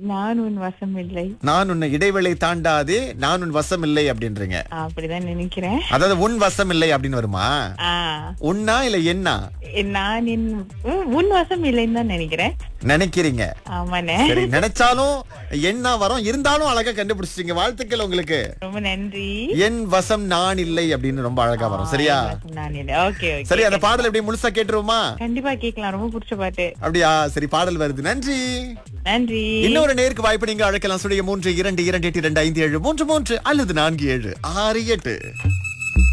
நான் உன் வசம் இல்லை நான் உன்னை இடைவேளை தாண்டாதே நான் உன் வசம் இல்லை அப்படின்றீங்க அப்படிதான் நினைக்கிறேன் அதாவது உன் வசம் இல்லை அப்படின்னு வருமா ஆ உன்னா இல்ல என்ன நான் என் உம், உன் வசம் இல்லைன்னு தான் நினைக்கிறேன் நினைக்கிறீங்க ஆமாண்ணே சரி நினைச்சாலும் என்ன வரும் இருந்தாலும் அழகா கண்டுபிடிச்சிட்டீங்க வாழ்த்துக்கள் உங்களுக்கு ரொம்ப நன்றி என் வசம் நான் இல்லை அப்படின்னு ரொம்ப அழகா வரும் சரியா என் வசம் நான் இல்லை ஓகே ஓகே சரி அந்த பாடல் எப்படி முழுசா கேட்டுருவோமா கண்டிப்பா கேட்கலாம் ரொம்ப பிடிச்ச பாட்டு அப்படியா சரி பாடல் வருது நன்றி நன்றி இன்னொரு நேருக்கு வாய்ப்பு நீங்க அழைக்கலாம் சுடைய மூன்று இரண்டு இரண்டு எட்டு இரண்டு ஐந்து ஏழு மூன்று மூன்று அல்லது நான்கு ஏழு ஆறு எட்டு